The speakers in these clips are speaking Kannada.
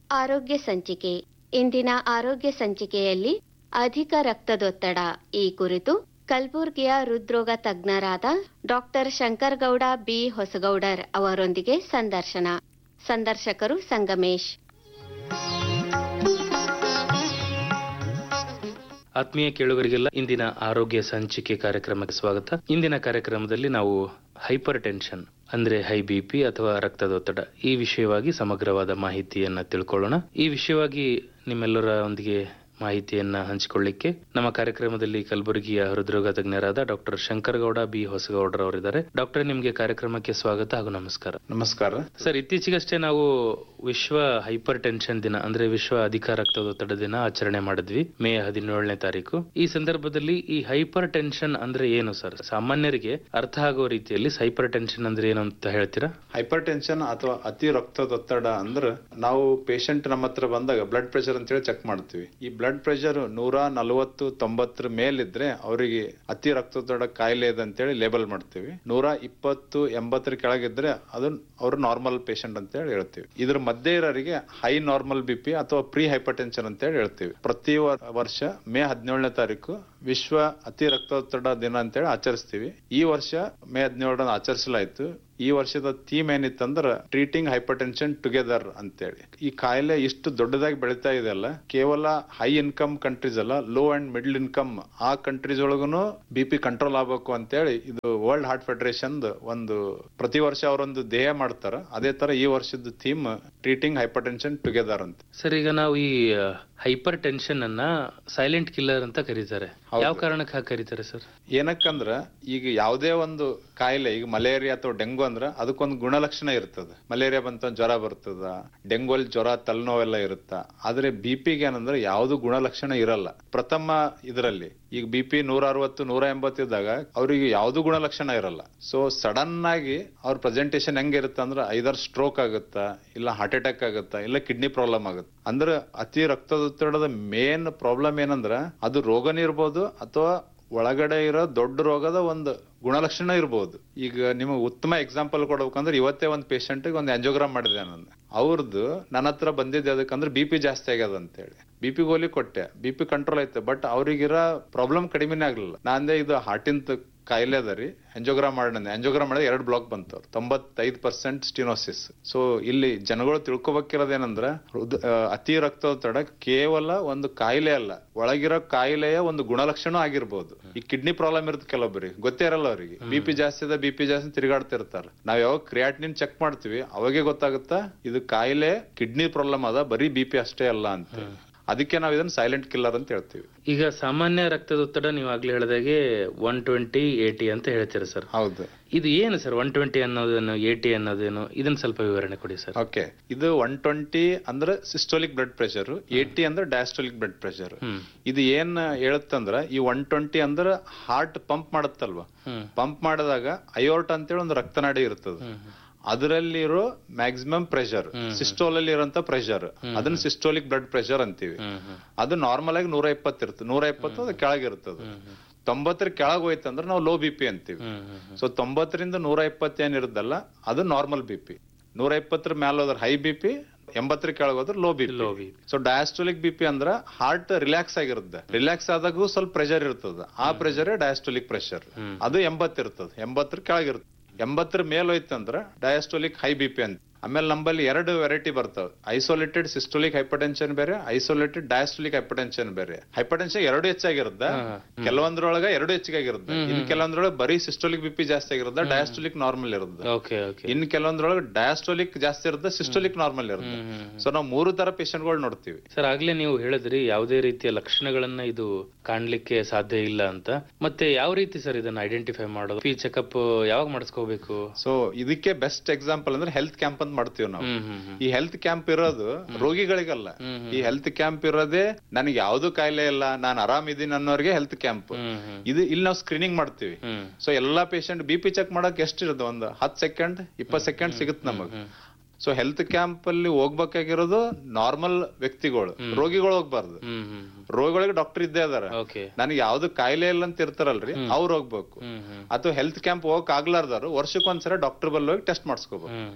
ಆರೋಗ್ಯ ಸಂಚಿಕೆ ಇಂದಿನ ಆರೋಗ್ಯ ಸಂಚಿಕೆಯಲ್ಲಿ ಅಧಿಕ ರಕ್ತದೊತ್ತಡ ಈ ಕುರಿತು ಕಲಬುರ್ಗಿಯ ಹೃದ್ರೋಗ ತಜ್ಞರಾದ ಡಾಕ್ಟರ್ ಶಂಕರಗೌಡ ಬಿ ಹೊಸಗೌಡರ್ ಅವರೊಂದಿಗೆ ಸಂದರ್ಶನ ಸಂದರ್ಶಕರು ಸಂಗಮೇಶ್ ಆತ್ಮೀಯ ಕೇಳುಗರಿಗೆಲ್ಲ ಇಂದಿನ ಆರೋಗ್ಯ ಸಂಚಿಕೆ ಕಾರ್ಯಕ್ರಮಕ್ಕೆ ಸ್ವಾಗತ ಇಂದಿನ ಕಾರ್ಯಕ್ರಮದಲ್ಲಿ ನಾವು ಹೈಪರ್ ಟೆನ್ಷನ್ ಅಂದ್ರೆ ಹೈ ಬಿ ಪಿ ಅಥವಾ ರಕ್ತದೊತ್ತಡ ಈ ವಿಷಯವಾಗಿ ಸಮಗ್ರವಾದ ಮಾಹಿತಿಯನ್ನ ತಿಳ್ಕೊಳ್ಳೋಣ ಈ ವಿಷಯವಾಗಿ ನಿಮ್ಮೆಲ್ಲರ ಒಂದಿಗೆ ಮಾಹಿತಿಯನ್ನ ಹಂಚಿಕೊಳ್ಳಿಕ್ಕೆ ನಮ್ಮ ಕಾರ್ಯಕ್ರಮದಲ್ಲಿ ಕಲಬುರಗಿಯ ಹೃದ್ರೋಗ ತಜ್ಞರಾದ ಡಾಕ್ಟರ್ ಶಂಕರಗೌಡ ಬಿ ಹೊಸಗೌಡರ್ ಅವರಿದ್ದಾರೆ ಡಾಕ್ಟರ್ ನಿಮಗೆ ಕಾರ್ಯಕ್ರಮಕ್ಕೆ ಸ್ವಾಗತ ಹಾಗೂ ನಮಸ್ಕಾರ ನಮಸ್ಕಾರ ಸರ್ ಇತ್ತೀಚೆಗಷ್ಟೇ ನಾವು ವಿಶ್ವ ಹೈಪರ್ ಟೆನ್ಷನ್ ದಿನ ಅಂದ್ರೆ ವಿಶ್ವ ಅಧಿಕ ರಕ್ತದೊತ್ತಡ ದಿನ ಆಚರಣೆ ಮಾಡಿದ್ವಿ ಮೇ ಹದಿನೇಳನೇ ತಾರೀಕು ಈ ಸಂದರ್ಭದಲ್ಲಿ ಈ ಹೈಪರ್ ಟೆನ್ಷನ್ ಅಂದ್ರೆ ಏನು ಸರ್ ಸಾಮಾನ್ಯರಿಗೆ ಅರ್ಥ ಆಗೋ ರೀತಿಯಲ್ಲಿ ಹೈಪರ್ ಟೆನ್ಷನ್ ಅಂದ್ರೆ ಏನು ಅಂತ ಹೇಳ್ತೀರಾ ಹೈಪರ್ ಟೆನ್ಷನ್ ಅಥವಾ ಅತಿ ರಕ್ತದೊತ್ತಡ ಅಂದ್ರೆ ನಾವು ಪೇಷಂಟ್ ನಮ್ಮ ಹತ್ರ ಬಂದಾಗ ಬ್ಲಡ್ ಪ್ರೆಷರ್ ಅಂತೇಳಿ ಚೆಕ್ ಮಾಡ್ತೀವಿ ಈ ಬ್ಲಡ್ ಪ್ರೆಷರ್ ನೂರ ನಲವತ್ತು ತೊಂಬತ್ತರ ಮೇಲಿದ್ರೆ ಅವರಿಗೆ ಅತಿ ರಕ್ತದೊತ್ತಡ ಕಾಯಿಲೆ ಇದೆ ಅಂತೇಳಿ ಲೇಬಲ್ ಮಾಡ್ತೀವಿ ನೂರ ಇಪ್ಪತ್ತು ಎಂಬತ್ತರ ಕೆಳಗಿದ್ರೆ ಅದು ಅವರು ನಾರ್ಮಲ್ ಪೇಷಂಟ್ ಅಂತ ಹೇಳಿ ಹೇಳ್ತೀವಿ ಇದ್ರ ಮಧ್ಯೆ ಇರೋರಿಗೆ ಹೈ ನಾರ್ಮಲ್ ಬಿ ಪಿ ಅಥವಾ ಪ್ರೀ ಹೈಪರ್ ಟೆನ್ಷನ್ ಅಂತ ಹೇಳಿ ಹೇಳ್ತೀವಿ ಪ್ರತಿ ವರ್- ವರ್ಷ ಮೇ ಹದಿನೇಳನೇ ತಾರೀಕು ವಿಶ್ವ ಅತಿ ರಕ್ತದೊತ್ತಡ ದಿನ ಅಂತೇಳಿ ಆಚರಿಸ್ತೀವಿ ಈ ವರ್ಷ ಮೇ ಹದಿನೇಳರ ಆಚರಿಸಲಾಯ್ತು ಈ ವರ್ಷದ ಥೀಮ್ ಏನಿತ್ತಂದ್ರ ಟ್ರೀಟಿಂಗ್ ಹೈಪರ್ ಟೆನ್ಷನ್ ಟುಗೆದರ್ ಅಂತೇಳಿ ಈ ಕಾಯಿಲೆ ಇಷ್ಟು ದೊಡ್ಡದಾಗಿ ಬೆಳೀತಾ ಇದೆ ಅಲ್ಲ ಕೇವಲ ಹೈ ಇನ್ಕಮ್ ಕಂಟ್ರೀಸ್ ಅಲ್ಲ ಲೋ ಅಂಡ್ ಮಿಡ್ಲ್ ಇನ್ಕಮ್ ಆ ಕಂಟ್ರೀಸ್ ಒಳಗುನು ಬಿ ಪಿ ಕಂಟ್ರೋಲ್ ಆಗ್ಬೇಕು ಅಂತೇಳಿ ಇದು ವರ್ಲ್ಡ್ ಹಾರ್ಟ್ ಫೆಡರೇಷನ್ ಒಂದು ಪ್ರತಿ ವರ್ಷ ಅವರೊಂದು ಧ್ಯೇಯ ಮಾಡ್ತಾರ ಅದೇ ತರ ಈ ವರ್ಷದ theme treating hypertension together ಅಂತ ಸರ್ ಈಗ ನಾವು ಈ ಹೈಪರ್ ಟೆನ್ಷನ್ ಅನ್ನ ಸೈಲೆಂಟ್ ಕಿಲ್ಲರ್ ಅಂತ ಕರೀತಾರೆ ಹೌದು. ಯಾವ ಕಾರಣಕ್ಕೆ ಹಾಗೆ ಕರೀತಾರೆ ಸರ್ ಏನಕ್ಕಂದ್ರ ಈಗ ಯಾವುದೇ ಒಂದು ಕಾಯಿಲೆ ಈಗ ಮಲೇರಿಯಾ ಅಥವಾ ಡೆಂಗು ಅಂದ್ರ ಅದಕ್ಕೊಂದು ಗುಣಲಕ್ಷಣ ಇರ್ತದ ಮಲೇರಿಯಾ ಬಂತ ಜ್ವರ ಬರ್ತದ ಡೆಂಗು ಅಲ್ಲಿ ಜ್ವರ ತಲೆನೋವೆಲ್ಲ ಇರುತ್ತ ಆದ್ರೆ ಬಿ ಪಿಗೆ ಏನಂದ್ರೆ ಯಾವ್ದು ಗುಣಲಕ್ಷಣ ಇರಲ್ಲ ಪ್ರಥಮ ಇದರಲ್ಲಿ ಈಗ ಬಿ ಪಿ ನೂರ ಅರವತ್ತು ನೂರ ಎಂಬತ್ತಿದ್ದಾಗ ಅವ್ರಿಗೆ ಯಾವ್ದು ಗುಣಲಕ್ಷಣ ಇರಲ್ಲ ಸೊ ಸಡನ್ ಆಗಿ ಅವ್ರ ಪ್ರೆಸೆಂಟೇಶನ್ ಹೆಂಗಿರುತ್ತೆ ಅಂದ್ರೆ ಐದಾರು ಸ್ಟ್ರೋಕ್ ಆಗುತ್ತಾ ಇಲ್ಲ ಹಾರ್ಟ್ ಅಟ್ಯಾಕ್ ಆಗುತ್ತಾ ಇಲ್ಲ ಕಿಡ್ನಿ ಪ್ರಾಬ್ಲಮ್ ಆಗುತ್ತೆ ಅಂದ್ರೆ ಅತಿ ರಕ್ತದೊತ್ತಡದ ಮೇನ್ ಪ್ರಾಬ್ಲಮ್ ಏನಂದ್ರ ಅದು ರೋಗನೇ ಇರ್ಬೋದು ಅಥವಾ ಒಳಗಡೆ ಇರೋ ದೊಡ್ಡ ರೋಗದ ಒಂದು ಗುಣಲಕ್ಷಣ ಇರ್ಬೋದು ಈಗ ನಿಮಗೆ ಉತ್ತಮ ಎಕ್ಸಾಂಪಲ್ ಕೊಡ್ಬೇಕಂದ್ರೆ ಇವತ್ತೇ ಒಂದು ಪೇಷಂಟ್ ಒಂದು ಆಂಜಿಯೋಗ್ರಾಮ್ ಮಾಡಿದೆ ನಾನು ಅವ್ರದ್ದು ನನ್ನ ಹತ್ರ ಬಂದಿದ್ದೆ ಅದಕ್ಕಂದ್ರೆ ಬಿ ಪಿ ಜಾಸ್ತಿ ಆಗ್ಯದ ಅಂತೇಳಿ ಬಿ ಪಿ ಗೋಲಿ ಕೊಟ್ಟೆ ಬಿ ಪಿ ಕಂಟ್ರೋಲ್ ಐತೆ ಬಟ್ ಅವ್ರಿಗಿರೋ ಪ್ರಾಬ್ಲಮ್ ಕಡಿಮೆನೇ ಆಗ್ಲಿಲ್ಲ ನಾಂದೆ ಇದು ಹಾರ್ಟಿಂದ ಕಾಯಿಲೆ ಅದ ರೀ ಆಂಜಿಯೋಗ್ರಾಮ್ ಮಾಡಿದೆ ಆಂಜಿಯೋಗ್ರಾಮ್ ಮಾಡಿದ್ರೆ ಎರಡು ಬ್ಲಾಕ್ ಬಂತು ಅವ್ರು ತೊಂಬತ್ತೈದು ಪರ್ಸೆಂಟ್ ಸ್ಟಿನೋಸಿಸ್ ಸೊ ಇಲ್ಲಿ ಜನಗಳು ತಿಳ್ಕೊಬೇಕಿರೋದೇನಂದ್ರ ಹೃದ- ಆ, ಅತಿ ರಕ್ತದೊತ್ತಡ ಕೇವಲ ಒಂದು ಕಾಯಿಲೆ ಅಲ್ಲ ಒಳಗಿರೋ ಕಾಯಿಲೆಯ ಒಂದು ಗುಣಲಕ್ಷಣ ಆಗಿರ್ಬೋದು ಈ ಕಿಡ್ನಿ ಪ್ರಾಬ್ಲಮ್ ಇರುತ್ತೆ ಕೆಲವೊಬ್ಬರಿಗೆ ಗೊತ್ತೇ ಇರಲ್ಲ ಅವರಿಗೆ ಬಿ ಪಿ ಜಾಸ್ತಿ ಅದ ಬಿ ಪಿ ಜಾಸ್ತಿ ತಿರುಗಾಡ್ತಿರ್ತಾರ ನಾವ್ ಯಾವಾಗ ಕ್ರಿಯಾಟಿನಿನ್ ಚೆಕ್ ಮಾಡ್ತೀವಿ ಅವಾಗೆ ಗೊತ್ತಾಗುತ್ತಾ ಇದು ಕಾಯಿಲೆ ಕಿಡ್ನಿ ಪ್ರಾಬ್ಲಮ್ ಅದ ಬರೀ ಬಿ ಪಿ ಅಷ್ಟೇ ಅಲ್ಲ ಅಂತ ಅದಕ್ಕೆ ನಾವ್ ಇದನ್ನ ಸೈಲೆಂಟ್ ಕಿಲ್ಲರ್ ಅಂತ ಹೇಳ್ತೀವಿ ಈಗ ಸಾಮಾನ್ಯ ರಕ್ತದೊತ್ತಡ ನೀವು ಆಗ್ಲೇ ಹೇಳಿದಾಗೆ ಒನ್ ಟ್ವೆಂಟಿ ಏಟಿ ಅಂತ ಹೇಳ್ತೀರಾ ಸರ್ ಹೌದು ಇದು ಏನು ಸರ್ ಒನ್ ಟ್ವೆಂಟಿ ಅನ್ನೋದೇನು ಏಟಿ ಅನ್ನೋದೇನು ಇದನ್ನ ಸ್ವಲ್ಪ ವಿವರಣೆ ಕೊಡಿ ಸರ್ ಓಕೆ ಇದು ಒನ್ ಟ್ವೆಂಟಿ ಅಂದ್ರೆ ಸಿಸ್ಟೋಲಿಕ್ ಬ್ಲಡ್ ಪ್ರೆಷರ್ ಏಟಿ ಅಂದ್ರೆ ಡಯಾಸ್ಟೋಲಿಕ್ ಬ್ಲಡ್ ಪ್ರೆಷರ್ ಹ್ಮ್ ಇದು ಏನ್ ಹೇಳುತ್ತಂದ್ರ ಈ ಒನ್ ಟ್ವೆಂಟಿ ಅಂದ್ರೆ ಹಾರ್ಟ್ ಪಂಪ್ ಮಾಡತ್ತಲ್ವಾ ಹ್ಮ್ ಪಂಪ್ ಮಾಡಿದಾಗ ಅಯೋರ್ಟ್ ಅಂತೇಳಿ ಒಂದು ರಕ್ತನಾಡಿ ಇರ್ತದೆ ಹ್ಮ್ ಅದರಲ್ಲಿರೋ ಮ್ಯಾಕ್ಸಿಮಮ್ ಪ್ರೆಷರ್ ಸಿಸ್ಟೋಲ್ ಅಲ್ಲಿ ಇರೋಂತ ಪ್ರೆಷರ್ ಅದನ್ನ ಸಿಸ್ಟೋಲಿಕ್ ಬ್ಲಡ್ ಪ್ರೆಷರ್ ಅಂತೀವಿ ಹ್ಮ್ ಹ್ಮ್ ಅದು ನಾರ್ಮಲ್ ಆಗಿ ನೂರ ಇಪ್ಪತ್ತು ಇರ್ತದೆ ನೂರ ಇಪ್ಪತ್ತು ಅದು ಕೆಳಗಿರ್ತದೆ ತೊಂಬತ್ತರ ಕೆಳಗ್ ಹೋಯ್ತಂದ್ರೆ ನಾವು ಲೋ ಬಿ ಪಿ ಅಂತೀವಿ ಹ್ಮ್ ಹ್ಮ್ ಸೊ ತೊಂಬತ್ತರಿಂದ ನೂರ ಇಪ್ಪತ್ತು ಏನಿರುತ್ತಲ್ಲ ಅದು ನಾರ್ಮಲ್ ಬಿ ಪಿ ನೂರ ಇಪ್ಪತ್ತರ ಮ್ಯಾಲ ಹೋದ್ರೆ ಹೈ ಬಿ ಪಿ ಎಂಬತ್ತರ ಕೆಳಗೆ ಹೋದ್ರೆ low B Low BP. So diastolic B P ಅಂದ್ರ ಹಾರ್ಟ್ ರಿಲ್ಯಾಕ್ಸ್ ಆಗಿರುತ್ತೆ ರಿಲ್ಯಾಕ್ಸ್ ಆದಾಗೂ ಸ್ವಲ್ಪ ಪ್ರೆಷರ್ ಇರ್ತದ ಆ ಪ್ರೆಷರ್ ಡಯಾಸ್ಟೋಲಿಕ್ ಪ್ರೆಷರ್ ಅದು ಎಂಬತ್ ಇರ್ತದ ಎಂಬತ್ತರ ಕೆಳಗಿರುತ್ತೆ ಎಂಬತ್ತರ ಮೇಲ್ ಹೋಯ್ತಂದ್ರ ಡಯಾಸ್ಟೋಲಿಕ್ ಹೈ ಬಿ ಪಿ ಅಂತ ಆಮೇಲೆ ನಮ್ಮಲ್ಲಿ ಎರಡು ವೆರೈಟಿ ಬರ್ತಾವೆ ಐಸೋಲೇಟೆಡ್ ಸಿಸ್ಟೋಲಿಕ್ ಹೈಪರ್ಟೆನ್ಷನ್ ಬೇರೆ ಐಸೋಲೇಟೆಡ್ ಡಯಾಸ್ಟೋಲಿಕ್ ಹೈಪರ್ಟೆನ್ಷನ್ ಬೇರೆ ಹೈಪರ್ಟೆನ್ಷನ್ ಎರಡು ಹೆಚ್ಚಾಗಿರುತ್ತೆ ಕೆಲವೊಂದ್ರೊಳಗ ಎರಡು ಹೆಚ್ಚಿಗಾಗಿರುತ್ತೆ ಇನ್ ಕೆಲವೊಂದ್ರೊಳಗೆ ಬರೀ ಸಿಸ್ಟೋಲಿಕ್ ಬಿ ಪಿ ಜಾಸ್ತಿ ಆಗಿರುತ್ತೆ ಡಯಾಸ್ಟೋಲಿಕ್ ನಾರ್ಮಲ್ ಇರುತ್ತೆ ಓಕೆ ಓಕೆ ಇನ್ ಕೆಲವೊಂದ್ರೊಳಗೆ ಡಯಾಸ್ಟೋಲಿಕ್ ಜಾಸ್ತಿ ಇರುತ್ತೆ ಸಿಸ್ಟೋಲಿಕ್ ನಾರ್ಮಲ್ ಇರುತ್ತೆ ಸೊ ನಾವು ಮೂರು ತರ ಪೇಷಂಟ್ಗಳು ನೋಡ್ತೀವಿ ಸರ್ ಆಗ್ಲೇ ನೀವು ಹೇಳಿದ್ರಿ ಯಾವುದೇ ರೀತಿಯ ಲಕ್ಷಣಗಳನ್ನ ಇದು ಕಾಣ್ಲಿಕ್ಕೆ ಸಾಧ್ಯ ಇಲ್ಲ ಅಂತ ಮತ್ತೆ ಯಾವ ರೀತಿ ಸರ್ ಇದನ್ನ ಐಡೆಂಟಿಫೈ ಮಾಡೋದು ಪಿ ಚೆಕಪ್ ಯಾವಾಗ ಮಾಡಿಸ್ಕೋಬೇಕು ಸೊ ಇದಕ್ಕೆ ಬೆಸ್ಟ್ ಎಕ್ಸಾಂಪಲ್ ಅಂದ್ರೆ ಹೆಲ್ತ್ ಕ್ಯಾಂಪ್ ಅಂತ ಮಾಡ್ತೀವಿ ನಾವು ಹ್ಮ್ ಹ್ಮ್ ಹ್ಮ್ ಈ ಹೆಲ್ತ್ ಕ್ಯಾಂಪ್ ಇರೋದು ರೋಗಿಗಳಿಗಲ್ಲ ಈ ಹೆಲ್ತ್ ಕ್ಯಾಂಪ್ ಇರೋದೇ ನನಗೆ ಯಾವ್ದು ಕಾಯಿಲೆ ಇಲ್ಲ ನಾನು ಆರಾಮ್ ಇದೀನಿ ಅನ್ನೋರಿಗೆ ಹೆಲ್ತ್ ಕ್ಯಾಂಪ್ ಹ್ಮ್ ಹ್ಮ್ ಇದು ಇಲ್ಲಿ ನಾವು ಸ್ಕ್ರೀನಿಂಗ್ ಮಾಡ್ತೀವಿ ಹ್ಮ್ ಸೊ ಎಲ್ಲಾ ಪೇಷಂಟ್ ಬಿ ಪಿ ಚೆಕ್ ಮಾಡಕ್ ಎಷ್ಟಿರುತ್ತೆ ಒಂದು ಹತ್ತು ಸೆಕೆಂಡ್ ಇಪ್ಪತ್ ಸೆಕೆಂಡ್ ಸಿಗುತ್ತೆ ನಮಗ್ ಸೊ ಹೆಲ್ತ್ ಕ್ಯಾಂಪ್ ಅಲ್ಲಿ ಹೋಗ್ಬೇಕಾಗಿರೋದು ನಾರ್ಮಲ್ ವ್ಯಕ್ತಿಗಳು ರೋಗಿಗಳು ಹೋಗ್ಬಾರ್ದು ಹ್ಮ್ ಹ್ಮ್ ರೋಗಿಗಳಿಗೆ ಡಾಕ್ಟರ್ ಇದ್ದೇ ಅದಾರ ಓಕೆ ನನಗೆ ಯಾವ್ದು ಕಾಯಿಲೆ ಇಲ್ಲ ಅಂತ ಇರ್ತಾರಲ್ರಿ ಅವ್ರು ಹೋಗ್ಬೇಕು ಹ್ಮ್ ಹ್ಮ್ ಅಥವಾ ಹೆಲ್ತ್ ಕ್ಯಾಂಪ್ ಹೋಗಕ್ ಆಗ್ಲಾರ್ದಾರು ವರ್ಷಕ್ಕೊಂದ್ಸಲ ಡಾಕ್ಟರ್ ಬಲ್ಲಿ ಹೋಗಿ ಟೆಸ್ಟ್ ಮಾಡಿಸ್ಕೋಬೇಕು ಹ್ಮ್ ಹ್ಮ್ ಹ್ಮ್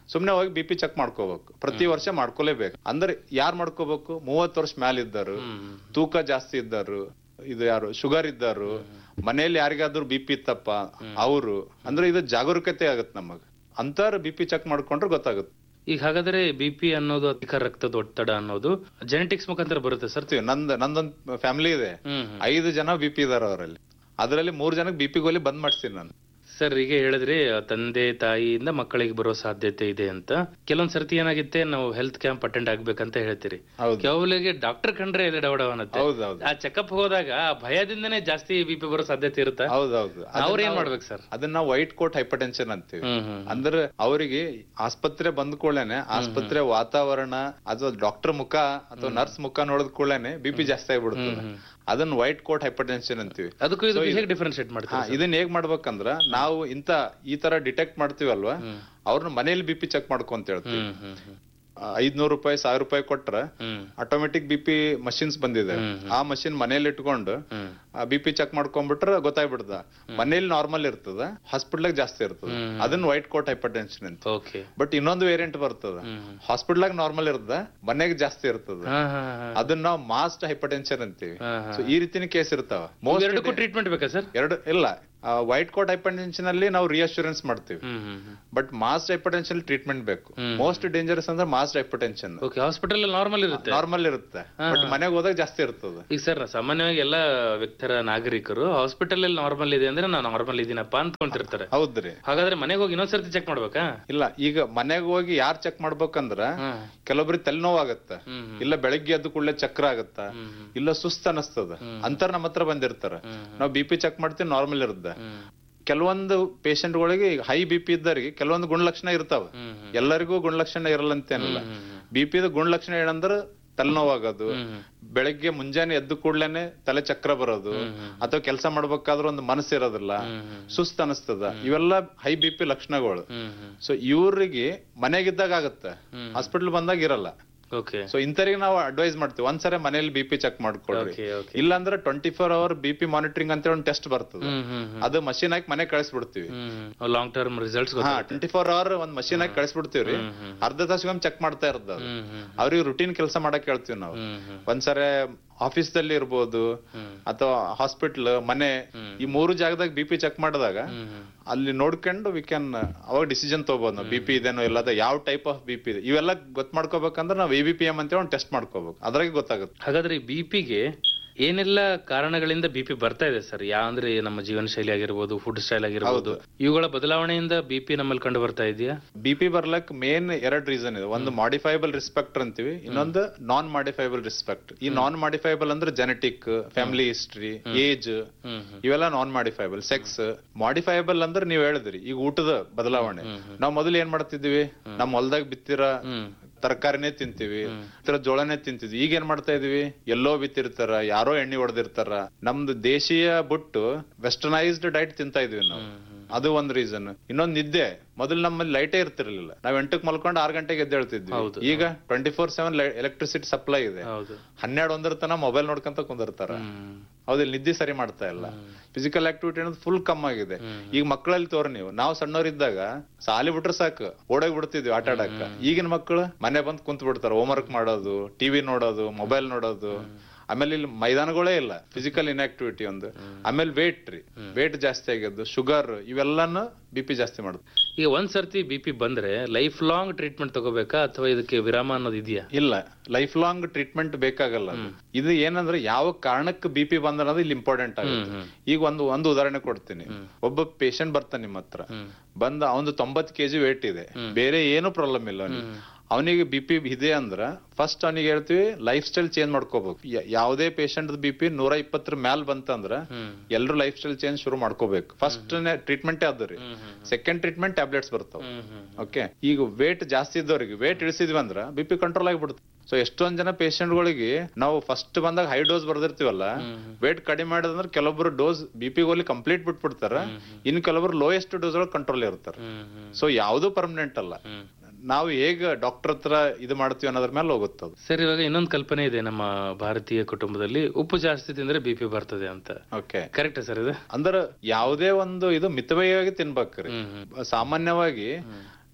ಸುಮ್ನೆ ಹೋಗಿ ಬಿ ಪಿ ಚೆಕ್ ಮಾಡ್ಕೋಬೇಕು ಪ್ರತಿ ವರ್ಷ ಮಾಡ್ಕೋಲೇಬೇಕು ಅಂದ್ರೆ ಯಾರ್ ಮಾಡ್ಕೋಬೇಕು ಮೂವತ್ತು ವರ್ಷ ಮ್ಯಾಲ ಇದ್ದಾರು ತೂಕ ಜಾಸ್ತಿ ಇದ್ದಾರು ಇದು ಯಾರು ಶುಗರ್ ಇದ್ದಾರು ಮನೆಯಲ್ಲಿ ಯಾರಿಗಾದ್ರೂ ಬಿ ಪಿ ಇತ್ತಪ್ಪ ಅವರು ಅಂದ್ರೆ ಇದು ಜಾಗರೂಕತೆ ಆಗತ್ತೆ ನಮಗ್ ಅಂತಾರ ಬಿ ಪಿ ಚೆಕ್ ಮಾಡ್ಕೊಂಡ್ರೆ ಗೊತ್ತಾಗುತ್ತೆ ಈಗ ಹಾಗಾದ್ರೆ ಬಿ ಪಿ ಅನ್ನೋದು ಅಧಿಕ ರಕ್ತದ ಒತ್ತಡ ಅನ್ನೋದು ಜೆನೆಟಿಕ್ಸ್ ಮುಖಾಂತರ ಬರುತ್ತೆ ಸರ್ ಬರ್ತೀವಿ ನಂದ್ ನಂದೊಂದ್ ಫ್ಯಾಮಿಲಿ ಇದೆ ಹ್ಮ್ ಐದು ಜನ ಬಿ ಪಿ ಇದಾರ ಅವರಲ್ಲಿ ಅದರಲ್ಲಿ ಮೂರ್ ಜನಕ್ಕೆ ಬಿ ಪಿ ಗೋಲಿ ಬಂದ್ ಮಾಡ್ತೀನಿ ನಾನು ಸರ್ ಈಗ ಹೇಳಿದ್ರಿ ತಂದೆ ತಾಯಿಯಿಂದ ಮಕ್ಕಳಿಗೆ ಬರೋ ಸಾಧ್ಯತೆ ಇದೆ ಅಂತ ಕೆಲವೊಂದ್ ಸರ್ತಿ ಏನಾಗುತ್ತೆ ನಾವು ಹೆಲ್ತ್ ಕ್ಯಾಂಪ್ ಅಟೆಂಡ್ ಆಗ್ಬೇಕಂತ ಹೇಳ್ತೀರಿ ಹೌದು ಕೆಲವರಿಗೆ ಡಾಕ್ಟರ್ ಕಂಡ್ರೆ ಎಲ್ಲ ಡೌಡವ್ ಅನ್ನತ್ತೆ ಹೌದೌದು ಆ ಚೆಕಪ್ ಹೋದಾಗ ಆ ಭಯದಿಂದನೇ ಜಾಸ್ತಿ ಬಿ ಪಿ ಬರೋ ಸಾಧ್ಯತೆ ಇರುತ್ತಾ ಹೌದೌದು ಅವ್ರ ಏನ್ ಮಾಡ್ಬೇಕು ಸರ್ ಅದನ್ನ ವೈಟ್ ಕೋಟ್ ಹೈಪರ್ಟೆನ್ಷನ್ ಅಂತೀವಿ ಹ್ಮ್ ಹ್ಮ್ ಅಂದ್ರೆ ಅವರಿಗೆ ಆಸ್ಪತ್ರೆ ಬಂದ ಕೂಡಲೇನೆ ಆಸ್ಪತ್ರೆ ವಾತಾವರಣ ಅಥವಾ ಡಾಕ್ಟರ್ ಮುಖ ಅಥವಾ ನರ್ಸ್ ಮುಖ ನೋಡಿದ ಕೂಡಲೇನೆ ಬಿ ಪಿ ಜಾಸ್ತಿ ಆಗ್ಬಿಡುತ್ತೆ ಅದನ್ನ ವೈಟ್ ಕೋಟ್ ಹೈಪರ್ಟೆನ್ಷನ್ ಅಂತೀವಿ ಅದಕ್ಕೂ ಇದು ಹೇಗೆ ಡಿಫ್ರೆನ್ಶಿಯೇಟ್ ಹಾ, ಮಾಡ್ತೀವಿ ಇದನ್ನ ಹೇಗ್ ಮಾಡ್ಬೇಕಂದ್ರ ನಾವು ಇಂತ ಈ ತರ ಡಿಟೆಕ್ಟ್ ಮಾಡ್ತೀವಲ್ವಾ ಅವ್ರನ್ನ ಮನೇಲಿ ಬಿ ಪಿ ಚೆಕ್ ಮಾಡ್ಕೊಂತ ಹೇಳ್ತೀವಿ ಹ್ಮ್ ಹ್ಮ್ ಹ್ಮ್ ಐದ್ನೂರು ರೂಪಾಯಿ ಸಾವಿರ ರೂಪಾಯಿ ಕೊಟ್ರ ಹ್ಮ್ ಆಟೋಮೆಟಿಕ್ ಬಿ ಪಿ ಮಷಿನ್ಸ್ ಬಂದಿದೆ ಆ ಮಷಿನ್ ಮನೇಲಿ ಇಟ್ಕೊಂಡು ಹ್ಮ್ ಬಿ ಪಿ ಚೆಕ್ ಮಾಡ್ಕೊಂಡ್ಬಿಟ್ರೆ ಗೊತ್ತಾಗ್ಬಿಡ್ತದ ಮನೇಲಿ ನಾರ್ಮಲ್ ಇರ್ತದ ಹಾಸ್ಪಿಟ್ಲಾಗ ಜಾಸ್ತಿ ಇರ್ತದ ಅದನ್ನ ವೈಟ್ ಕೋಟ್ ಹೈಪರ್ಟೆನ್ಷನ್ ಅಂತ ಓಕೆ ಬಟ್ ಇನ್ನೊಂದು ವೇರಿಯಂಟ್ ಬರ್ತದ ಹಾಸ್ಪಿಟ್ಲಾಗ ನಾರ್ಮಲ್ ಇರ್ತದ ಮನೆಗೆ ಜಾಸ್ತಿ ಇರ್ತದ ಹಾ ಹಾ ಹಾ ಅದನ್ನ ನಾವು ಮಾಸ್ಟ್ ಹೈಪರ್ಟೆನ್ಷನ್ ಅಂತೀವಿ ಹಾ, ಹಾ. ಸೊ ಈ ರೀತಿನ ಕೇಸ್ ಇರ್ತಾವ ಮೋಸ್ಟ್ ಎರಡಕ್ಕೂ ಟ್ರೀಟ್ಮೆಂಟ್ ಬೇಕಾ ಸರ್ ಎರಡು ಇಲ್ಲ ವೈಟ್ ಕೋಟ್ ಹೈಪರ್ಟೆನ್ಷನ್ ಅಲ್ಲಿ ನಾವು ರಿಯಶ್ಯೂರೆನ್ಸ್ ಮಾಡ್ತೀವಿ ಹ್ಮ್ ಹ್ಮ್ ಹ್ಮ್ ಬಟ್ ಮಾಸ್ಟ್ ಹೈಪರ್ಟೆನ್ಷನ್ ಟ್ರೀಟ್ಮೆಂಟ್ ಬೇಕು ಮೋಸ್ಟ್ ಡೇಂಜರಸ್ ಅಂದ್ರೆ masked hypertension okay hospital normal ಇರುತ್ತೆ ನಾರ್ಮಲ್ ಇರುತ್ತೆ ಬಟ್ ಮನೆಗೆ ಹೋದಾಗ ಜಾಸ್ತಿ ಇರ್ತದ ಈಗ ಸರ್ ಸಾಮಾನ್ಯವಾಗಿ ಎಲ್ಲ ವ್ಯಕ್ತರ ನಾಗರಿಕರು ಹಾಸ್ಪಿಟಲ್ ಅಲ್ಲಿ ನಾರ್ಮಲ್ ಇದೆ ಅಂದ್ರೆ ನಾನು ನಾರ್ಮಲ್ ಇದೀನಪ್ಪ ಅಂದ್ಕೊಂಡಿರ್ತಾರೆ ಹೌದ್ರಿ ಹಾಗಾದ್ರೆ ಮನೆಗೆ ಹೋಗಿ ಇನ್ನೊಂದ್ಸರ್ತಿ ಚೆಕ್ ಮಾಡ್ಬೇಕಾ ಇಲ್ಲ ಈಗ ಮನೆಗೆ ಹೋಗಿ ಯಾರ್ ಚೆಕ್ ಮಾಡ್ಬೇಕಂದ್ರ ಹ್ಮ್ ಕೆಲವೊಬ್ರಿಗೆ ತಲೆನೋವು ಆಗತ್ತ ಹ್ಮ್ ಇಲ್ಲ ಬೆಳಗ್ಗೆ ಎದ್ದು ಕೂಡಲೇ ಚಕ್ರ ಆಗತ್ತ ಇಲ್ಲ ಸುಸ್ತ ಅನಸ್ತದ ಅಂತರ ನಮ್ಮ ಹತ್ರ ಬಂದಿರ್ತಾರ ನಾವು ಬಿ ಪಿ ಚೆಕ್ ಮಾಡ್ತೀವಿ ನಾರ್ಮಲ್ ಇರುತ್ತೆ ಹ್ಮ್ ಕೆಲವೊಂದು patient ಗಳಿಗೆ ಹೈ ಬಿ ಪಿ ಇದ್ದವ್ರಿಗೆ ಕೆಲವೊಂದು ಗುಣಲಕ್ಷಣ ಇರ್ತಾವ ಹ್ಮ್ ಎಲ್ಲರಿಗೂ ಗುಣಲಕ್ಷಣ ಇರಲ್ಲ ಅಂತೇನಿಲ್ಲ ಬಿ ಪಿ ಗುಣಲಕ್ಷಣ ಏನಂದ್ರ ತಲೆನೋವಾಗೋದು ಬೆಳಗ್ಗೆ ಮುಂಜಾನೆ ಎದ್ದು ಕೂಡ್ಲೇನೆ ತಲೆ ಚಕ್ರ ಬರೋದು ಅಥವಾ ಕೆಲಸ ಮಾಡ್ಬೇಕಾದ್ರೆ ಒಂದು ಮನಸ್ಸು ಇರೋದಿಲ್ಲ ಸುಸ್ತ್ ಅನಿಸ್ತದ ಇವೆಲ್ಲ ಹೈ ಬಿ ಪಿ ಲಕ್ಷಣಗಳು ಹ್ಮ್ ಹ್ಮ್ ಸೊ ಇವ್ರಿಗೆ ಮನೆಗಿದ್ದಾಗ ಆಗತ್ತೆ ಹಾಸ್ಪಿಟಲ್ ಬಂದಾಗ ಇರಲ್ಲ ಓಕೆ ಸೊ ಇಂಥವ್ರಿಗೆ ನಾವು ಅಡ್ವೈಸ್ ಮಾಡ್ತೀವಿ ಒಂದ್ಸರಿ ಮನೇಲಿ ಬಿ ಪಿ ಚೆಕ್ ಮಾಡ್ಕೊಳ್ರಿ ಓಕೆ ಓಕೆ ಇಲ್ಲಾಂದ್ರೆ twenty four hour B P monitoring ಅಂತ ಒಂದು ಟೆಸ್ಟ್ ಬರ್ತದೆ ಹ್ಮ್ ಹ್ಮ್ ಹ್ಮ್ ಅದು ಮಷೀನ್ ಹಾಕಿ ಮನೆ ಕಳಿಸ್ಬಿಡ್ತೀವಿ ಹ್ಮ್ ಲಾಂಗ್ ಟರ್ಮ್ ರಿಸಲ್ಟ್ಸ್ ಹಾ ಟ್ವೆಂಟಿ ಫೋರ್ ಅವರ್ ಒಂದ್ ಮಷೀನ್ ಹಾಕಿ ಕಳಿಸ್ಬಿಡ್ತೀವ್ರಿ ಅರ್ಧ ತಾಸಿಗೊಮ್ಮೆ ಚೆಕ್ ಮಾಡ್ತಾ ಇರೋದು ಅದು. ಹ್ಮ್ ಹ್ಮ್ ಅವ್ರಿಗೆ ರುಟೀನ್ ಕೆಲಸ ಮಾಡಕ್ ಹೇಳ್ತೀವಿ ನಾವು ಹ್ಮ್ ಹ್ಮ್ ಒಂದ್ಸರಿ ಆಫೀಸ್ ದಲ್ಲಿ ಇರ್ಬೋದು ಅಥವಾ ಹಾಸ್ಪಿಟ್ಲ್ ಮನೆ ಈ ಮೂರು ಜಾಗದಾಗ ಬಿ ಪಿ ಚೆಕ್ ಮಾಡಿದಾಗ ಅಲ್ಲಿ ನೋಡ್ಕೊಂಡು ವಿ ಕ್ಯಾನ್ ಅವಾಗ ಡಿಸಿಷನ್ ತಗೋಬಹುದು ನಾವು ಬಿ ಪಿ ಇದೇನೋ ಇಲ್ಲ ಅದ ಯಾವ ಟೈಪ್ ಆಫ್ ಬಿ ಪಿ ಇದೆ ಇವೆಲ್ಲ ಗೊತ್ತ ಮಾಡ್ಕೋಬೇಕಂದ್ರೆ ನಾವು ಎ ಬಿ ಪಿ ಎಂ ಅಂತ ಒಂದು ಟೆಸ್ಟ್ ಮಾಡ್ಕೋಬೇಕು ಅದ್ರಾಗೆ ಗೊತ್ತಾಗುತ್ತೆ ಹಾಗಾದ್ರೆ ಬಿ ಪಿಗೆ ಏನೆಲ್ಲ ಕಾರಣಗಳಿಂದ ಬಿ ಪಿ ಬರ್ತಾ ಇದೆ ಸರ್ ಯಾ ಅಂದ್ರೆ ನಮ್ಮ ಜೀವನ ಶೈಲಿ ಆಗಿರ್ಬೋದು ಫುಡ್ ಸ್ಟೈಲ್ ಆಗಿರ್ಬೋದು ಇವುಗಳ ಬದಲಾವಣೆಯಿಂದ ಬಿ ಪಿ ನಮ್ಮಲ್ಲಿ ಕಂಡು ಬರ್ತಾ ಇದೆಯಾ ಬಿ ಪಿ ಬರ್ಲಕ್ ಮೇನ್ ಎರಡ್ ರೀಸನ್ ಇದೆ ಒಂದು ಮಾಡಿಫೈಬಲ್ ರಿಸ್ಪೆಕ್ಟರ್ ಅಂತೀವಿ ಇನ್ನೊಂದು ನಾನ್ ಮಾಡಿಫೈಬಲ್ ರಿಸ್ಪೆಕ್ಟ್ ಈ ನಾನ್ ಮಾಡಿಫೈಬಲ್ ಅಂದ್ರೆ ಜೆನೆಟಿಕ್ ಫ್ಯಾಮಿಲಿ ಹಿಸ್ಟ್ರಿ ಏಜ್ ಹ್ಮ್ ಇವೆಲ್ಲ ನಾನ್ ಮಾಡಿಫೈಬಲ್ ಸೆಕ್ಸ್ ಮಾಡಿಫೈಬಲ್ ಅಂದ್ರೆ ನೀವ್ ಹೇಳಿದ್ರಿ ಈಗ ಊಟದ ಬದಲಾವಣೆ ನಾವ್ ಮೊದಲು ಏನ್ ಮಾಡ್ತಿದ್ವಿ ನಮ್ ಹೊಲ್ದಾಗ ಬಿತ್ತಿರ ಹ್ಮ್ ತರಕಾರಿನೇ ತಿಂತೀವಿ ಇತರ ಜೋಳನೇ ತಿಂತಿದ್ವಿ ಈಗ ಏನ್ ಮಾಡ್ತಾ ಇದೀವಿ ಎಲ್ಲೋ ಬಿತ್ತಿರ್ತಾರ ಯಾರೋ ಎಣ್ಣೆ ಹೊಡೆದಿರ್ತಾರ ನಮ್ದು ದೇಶೀಯ ಬಿಟ್ಟು ವೆಸ್ಟರ್ನೈಸ್ಡ್ ಡೈಟ್ ತಿಂತಾ ಇದೀವಿ ನಾವು ಅದು ಒಂದ್ ರೀಸನ್ ಇನ್ನೊಂದ್ ನಿದ್ದೆ ಮೊದಲು ನಮ್ಮಲ್ಲಿ ಲೈಟೇ ಇರ್ತಿರ್ಲಿಲ್ಲ ನಾವ್ ಎಂಟಕ್ ಮಲ್ಕೊಂಡು ಆರ್ ಗಂಟೆಗೆ ಎದ್ದೇಳ್ತಿದ್ವಿ ಹೌದು. ಈಗ twenty four seven electricity supply ಇದೆ ಹೌದು ಹನ್ನೆರಡು ಒಂದರ ತನ ಮೊಬೈಲ್ ನೋಡ್ಕೊಂತ ಕುಂದಿರ್ತಾರ ಹ್ಮ್ ಹೌದಿಲ್ಲ ನಿದ್ದೆ ಸರಿ ಮಾಡ್ತಾ ಇಲ್ಲ ಫಿಸಿಕಲ್ ಆಕ್ಟಿವಿಟಿ ಅನ್ನೋದು ಫುಲ್ ಕಮ್ಮಿ ಆಗಿದೆ ಈಗ ಮಕ್ಕಳಲ್ಲಿ ತೋರ್ ನೀವು ನಾವು ಸಣ್ಣವರಿದ್ದಾಗ ಸಾಲಿ ಬಿಟ್ರೆ ಸಾಕು ಓಡೋಗಿ ಬಿಡ್ತಿದ್ವಿ ಆಟ ಆಡಕ್ಕ ಈಗಿನ ಮಕ್ಕಳು ಮನೆ ಬಂದ್ ಕುಂತ್ ಬಿಡ್ತಾರ ಹೋಮ್ವರ್ಕ್ ಮಾಡೋದು ಟಿವಿ ನೋಡೋದು ಮೊಬೈಲ್ ನೋಡೋದು ಆಮೇಲೆ ಇಲ್ಲಿ ಮೈದಾನಗಳೇ ಇಲ್ಲ ಫಿಸಿಕಲ್ ಇನ್ಆಕ್ಟಿವಿಟಿ ಒಂದು ಆಮೇಲೆ ವೇಟ್ ರೀ ವೇಟ್ ಜಾಸ್ತಿ ಆಗ್ಯದ್ದು ಶುಗರ್ ಇವೆಲ್ಲಾನು ಬಿ ಪಿ ಜಾಸ್ತಿ ಮಾಡುತ್ತೆ ಈಗ ಒಂದ್ ಸರ್ತಿ ಬಿ ಪಿ ಬಂದ್ರೆ ಲೈಫ್ ಲಾಂಗ್ ಟ್ರೀಟ್ಮೆಂಟ್ ತಗೋಬೇಕಾ ಅಥವಾ ಇದಕ್ಕೆ ವಿರಾಮ ಅನ್ನೋದು ಇದೆಯಾ ಇಲ್ಲ ಲೈಫ್ ಲಾಂಗ್ ಟ್ರೀಟ್ಮೆಂಟ್ ಬೇಕಾಗಲ್ಲ ಅದು. ಇದು ಏನಂದ್ರೆ ಯಾವ ಕಾರಣಕ್ಕೆ ಬಿ ಪಿ ಬಂದ ಅನ್ನೋದು ಇಲ್ಲಿ ಇಂಪಾರ್ಟೆಂಟ್ ಆಗುತ್ತೆ ಈಗ ಒಂದು ಒಂದು ಉದಾಹರಣೆ ಕೊಡ್ತೀನಿ ಒಬ್ಬ ಪೇಷಂಟ್ ಬರ್ತಾನೆ ನಿಮ್ಮ ಹತ್ರ ಬಂದ ಅವನು ತೊಂಬತ್ ಕೆಜಿ ವೇಟ್ ಇದೆ ಬೇರೆ ಏನು ಪ್ರಾಬ್ಲಮ್ ಇಲ್ಲ ಅವನಿಗೆ ಅವನಿಗೆ ಬಿ ಪಿ ಇದೆ ಅಂದ್ರ ಫಸ್ಟ್ ಅವನಿಗೆ ಹೇಳ್ತೀವಿ ಲೈಫ್ ಸ್ಟೈಲ್ ಚೇಂಜ್ ಮಾಡ್ಕೋಬೇಕು ಯ- ಯಾವುದೇ ಪೇಷಂಟ್ ಬಿ ಪಿ ನೂರ ಇಪ್ಪತ್ತರ ಮ್ಯಾಲ್ ಬಂತಂದ್ರ ಎಲ್ರು ಲೈಫ್ ಸ್ಟೈಲ್ ಚೇಂಜ್ ಶುರು ಮಾಡ್ಕೋಬೇಕು ಫಸ್ಟ್ ಟ್ರೀಟ್ಮೆಂಟ್ ಅದು ರೀ ಸೆಕೆಂಡ್ ಟ್ರೀಟ್ಮೆಂಟ್ ಟ್ಯಾಬ್ಲೆಟ್ಸ್ ಬರ್ತಾವ ಓಕೆ ಈಗ ವೇಟ್ ಜಾಸ್ತಿ ಇದ್ದವ್ರಿಗೆ ವೇಟ್ ಇಳಿಸಿದ್ವಿ ಅಂದ್ರ ಬಿ ಪಿ ಕಂಟ್ರೋಲ್ ಆಗಿಬಿಡುತ್ತೆ ಸೊ ಎಷ್ಟೊಂದ್ ಜನ ಗಳಿಗೆ ನಾವು ಫಸ್ಟ್ ಬಂದಾಗ ಹೈ ಡೋಸ್ ಬರ್ದಿರ್ತೀವಲ್ಲ ವೇಟ್ ಕಡಿಮೆ ಮಾಡಿದ್ರೆ ಕೆಲವೊಬ್ರು ಡೋಸ್ ಬಿ ಪಿ ಗೋಲಿ ಕಂಪ್ಲೀಟ್ ಬಿಟ್ಬಿಡ್ತಾರ ಇನ್ ಕೆಲವೊಬ್ರು ಲೋಯೆಸ್ಟ್ ಡೋಸ್ ಒಳಗೆ ಕಂಟ್ರೋಲ್ ಇರ್ತಾರ ಸೊ ಯಾವ್ದು ಪರ್ಮನೆಂಟ್ ಅಲ್ಲ ನಾವು ಹೇಗ ಡಾಕ್ಟರ್ ಹತ್ರ ಇದು ಮಾಡ್ತೀವಿ ಅನ್ನೋದ್ರ ಮೇಲೆ ಹೋಗುತ್ತದು ಸರ್ ಇವಾಗ ಇನ್ನೊಂದು ಕಲ್ಪನೆ ಇದೆ ನಮ್ಮ ಭಾರತೀಯ ಕುಟುಂಬದಲ್ಲಿ ಉಪ್ಪು ಜಾಸ್ತಿ ತಿಂದ್ರೆ ಬಿ ಪಿ ಬರ್ತದೆ ಅಂತ ಓಕೆ ಕರೆಕ್ಟ್ ಸರ್ ಇದು ಅಂದ್ರ ಯಾವುದೇ ಒಂದು ಇದು ಮಿತವ್ಯಯವಾಗಿ ತಿನ್ಬೇಕ್ರಿ ಹ್ಮ್ ಹ್ಮ್ ಸಾಮಾನ್ಯವಾಗಿ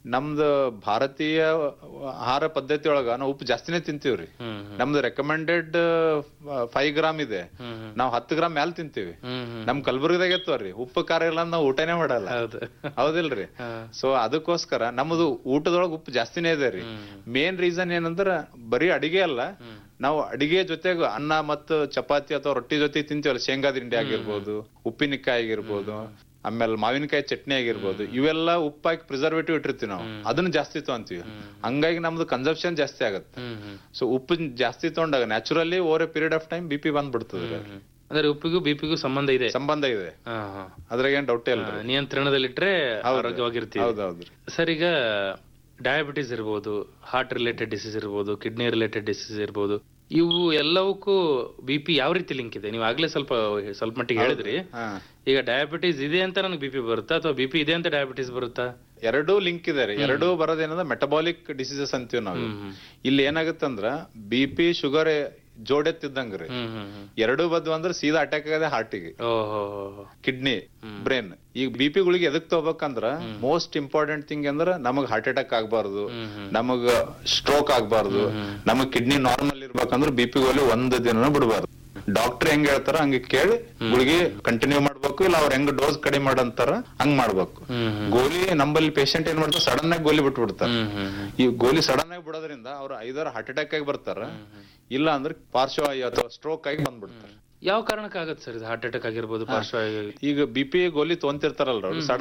ನಮ್ದು ಭಾರತೀಯ ಆಹಾರ ಪದ್ಧತಿ ಒಳಗ ನಾವು ಉಪ್ಪು ಜಾಸ್ತಿನೇ ತಿಂತೀವ್ರಿ ಹ್ಮ್ ಹ್ಮ್ ನಮ್ದು ರೆಕಮೆಂಡೆಡ್ ಫೈವ್ ಗ್ರಾಮ್ ಇದೆ ಹ್ಮ್ ಹ್ಮ್. ನಾವ್ ಹತ್ತು ಗ್ರಾಮ್ ಮ್ಯಾಲ್ ತಿಂತೀವಿ ಹ್ಮ್ ಹ್ಮ್. ನಮ್ ಕಲಬುರ್ಗಿದಾಗ ಎತ್ತವ್ರಿ ಉಪ್ಪು ಖಾರ ಇಲ್ಲ ಅಂದ್ ನಾವ್ ಊಟನೇ ಮಾಡಲ್ಲ ಹೌದು ಹೌದಿಲ್ರಿ ಹಾ. ಸೊ ಅದಕ್ಕೋಸ್ಕರ ನಮ್ದು ಊಟದೊಳಗ ಉಪ್ಪು ಜಾಸ್ತಿನೇ ಇದೆ ರೀ ಹ್ಮ್. ಮೇನ್ ರೀಸನ್ ಏನಂದ್ರ ಬರೀ ಅಡಿಗೆ ಅಲ್ಲ ಹ್ಮ್. ನಾವು ಅಡಿಗೆ ಜೊತೆಗೆ ಅನ್ನ ಮತ್ತು ಚಪಾತಿ ಅಥವಾ ರೊಟ್ಟಿ ಜೊತೆ ತಿಂತೀವಲ್ಲ ಶೇಂಗಾ ದಿಂಡಿ ಆಗಿರ್ಬೋದು ಉಪ್ಪಿನಕಾಯಿ ಆಗಿರ್ಬೋದು ಆಮೇಲೆ ಮಾವಿನಕಾಯಿ ಚಟ್ನಿ ಆಗಿರ್ಬೋದು ಇವೆಲ್ಲ ಉಪ್ಪಾಕಿ ಪ್ರಿಸರ್ವೇಟಿವ್ ಇಟ್ಟಿರ್ತೀವಿ ನಾವು ಅದನ್ನ ಜಾಸ್ತಿ ತಗೊಂತೀವಿ ಹಂಗಾಗಿ ನಮ್ದು ಕನ್ಸಂಪ್ಷನ್ ಜಾಸ್ತಿ ಆಗತ್ತೆ ಹ್ಮ್ ಹ್ಮ್ ಸೊ ಉಪ್ಪು ಜಾಸ್ತಿ ತಗೊಂಡಾಗ naturally over a period of time B P ಬಂದ್ಬಿಡ್ತದೆ ಹ್ಮ್. ಅಂದ್ರೆ ಉಪ್ಪಿಗೂ ಬಿಪಿಗೂ ಸಂಬಂಧ ಇದೆ ಸಂಬಂಧ ಇದೆ ಹಾ, ಹಾ. ಅದ್ರಾಗ ಏನ್ ಡೌಟ್ ಇಲ್ಲ ಆ, ನಿಯಂತ್ರಣದಲ್ಲಿಟ್ರೆ ಆರೋಗ್ಯವಾಗಿರ್ತೀವಿ ಹೌದೌದ್ರಿ ಸರ್ ಈಗ ಡಯಾಬಿಟಿಸ್ ಇರ್ಬೋದು ಹಾರ್ಟ್ ರಿಲೇಟೆಡ್ ಡಿಸೀಸ್ ಇರ್ಬೋದು ಕಿಡ್ನಿ ರಿಲೇಟೆಡ್ ಡಿಸೀಸ್ ಇರ್ಬೋದು ಇವು ಎಲ್ಲವಕ್ಕೂ ಬಿ ಪಿ ಯಾವ ರೀತಿ ಲಿಂಕ್ ಇದೆ ನೀವು ಆಗ್ಲೇ ಸ್ವಲ್ಪ ಸ್ವಲ್ಪ ಮಟ್ಟಿಗೆ ಹೇಳಿದ್ರಿ ಹಾ ಈಗ ಡಯಾಬಿಟಿಸ್ ಇದೆ ಅಂತ ನನಗೆ ಬಿ ಪಿ ಬರುತ್ತಾ ಅಥವಾ ಬಿ ಪಿ ಇದೆ ಅಂತ ಡಯಾಬಿಟಿಸ್ ಬರುತ್ತಾ ಎರಡೂ ಲಿಂಕ್ ಇದೆ ರೀ ಎರಡೂ ಬರೋದೇನಂದ್ರೆ ಮೆಟಬಾಲಿಕ್ ಡಿಸೀಸಸ್ ಅಂತೀವಿ ನಾವು ಹ್ಮ್ ಹ್ಮ್. ಇಲ್ಲಿ ಏನಾಗುತ್ತಂದ್ರ ಬಿ ಪಿ ಶುಗರ್ ಜೋಡೆತ್ತಿದ್ದಂಗ್ರಿ ಹ್ಮ್ ಹ್ಮ್ ಹ್ಮ್ ಎರಡೂ ಬದ್ವು ಅಂದ್ರೆ ಸೀದಾ ಅಟ್ಯಾಕ್ ಆಗದೆ ಹಾರ್ಟಿಗೆ ಓಹೋ ಕಿಡ್ನಿ ಬ್ರೈನ್ ಈಗ ಬಿ ಪಿ ಗುಳಿಗೆ ಎದಕ್ ತಗೋಬೇಕಂದ್ರ ಮೋಸ್ಟ್ ಇಂಪಾರ್ಟೆಂಟ್ ಥಿಂಗ್ ಅಂದ್ರ ನಮಗ್ ಹಾರ್ಟ್ ಅಟ್ಯಾಕ್ ಆಗ್ಬಾರ್ದು ಹ್ಮ್ ಹ್ಮ್. ನಮಗ್ ಸ್ಟ್ರೋಕ್ ಆಗ್ಬಾರ್ದು ನಮಗ್ ಕಿಡ್ನಿ ನಾರ್ಮಲ್ ಇರ್ಬೇಕಂದ್ರ ಬಿ ಪಿ ಗೋಲಿ ಒಂದ್ ದಿನ ಬಿಡಬಾರ್ದು ಡಾಕ್ಟರ್ ಹೆಂಗ್ ಹೇಳ್ತಾರ ಹಂಗ ಕೇಳಿ ಗುಳಿಗೆ ಕಂಟಿನ್ಯೂ ಮಾಡ್ಬೇಕು ಇಲ್ಲ ಅವ್ರ ಹೆಂಗ್ ಡೋಸ್ ಕಡಿಮೆ ಮಾಡಂತಾರ ಹಂಗ್ ಮಾಡ್ಬೇಕು ಹ್ಮ್ ಹ್ಮ್ ಗೋಲಿ ನಂಬಲ್ಲಿ ಪೇಷಂಟ್ ಏನ್ ಮಾಡ್ತಾರೆ ಸಡನ್ ಆಗಿ ಗೋಲಿ ಬಿಟ್ಬಿಡ್ತಾರ ಹ್ಮ್ ಹ್ಮ್ ಹ್ಮ್. ಈ ಗೋಲಿ ಸಡನ್ ಆಗಿ ಬಿಡೋದ್ರಿಂದ ಅವ್ರು ಐದಾರು ಹಾರ್ಟ್ ಅಟ್ಯಾಕ್ ಆಗಿ ಬರ್ತಾರ ಇಲ್ಲ ಅಂದ್ರೆ ಪಾರ್ಶ್ವವಾಯು ಅಥವಾ ಸ್ಟ್ರೋಕ್ ಆಗಿ ಬಂದ್ಬಿಡ್ತಾರೆ ಯಾವ ಕಾರಣಕ್ಕಾಗತ್ತೆ ಸರ್ ಇದು ಹಾರ್ಟ್ ಅಟ್ಯಾಕ್ ಆಗಿರ್ಬೋದು ಪಾರ್ಶ್ವ ಈಗ ಬಿ ಪಿ ಗೋಲಿ ತೊಗೊಂತಿರ್ತಾರಲ್ರ ಅವ್ರು